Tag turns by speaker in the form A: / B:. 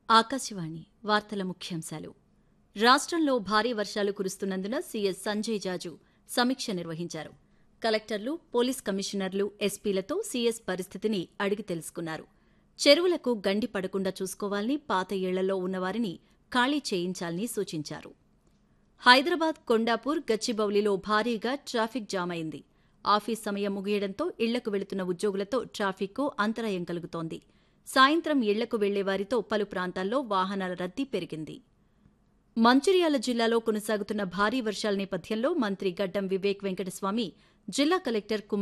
A: ఆకాశవాణి వార్తల ముఖ్యాంశాలు రాష్ట్రంలో భారీ వర్షాలు కురుస్తున్నందున సీఎస్ సంజయ్ జాజు సమీక్ష నిర్వహించారు కలెక్టర్లు పోలీస్ కమిషనర్లు ఎస్పీలతో సీఎస్ పరిస్థితిని అడిగి తెలుసుకున్నారు చెరువులకు గండి పడకుండా చూసుకోవాలని పాత ఇళ్లలో ఉన్నవారిని ఖాళీ చేయించాలని సూచించారు హైదరాబాద్ కొండాపూర్ గచ్చిబౌలిలో భారీగా ట్రాఫిక్ జామ్ అయింది ఆఫీస్ సమయం ముగియడంతో ఇళ్లకు వెళుతున్న ఉద్యోగులతో ట్రాఫిక్కు అంతరాయం కలుగుతోంది సాయంత్రం ఇళ్లకు వెళ్లే వారితో పలు ప్రాంతాల్లో వాహనాల రద్దీ పెరిగింది మంచిర్యాల జిల్లాలో కొనసాగుతున్న భారీ వర్షాల నేపథ్యంలో మంత్రి గడ్డం వివేక్ వెంకటస్వామి జిల్లా కలెక్టర్ కుమార్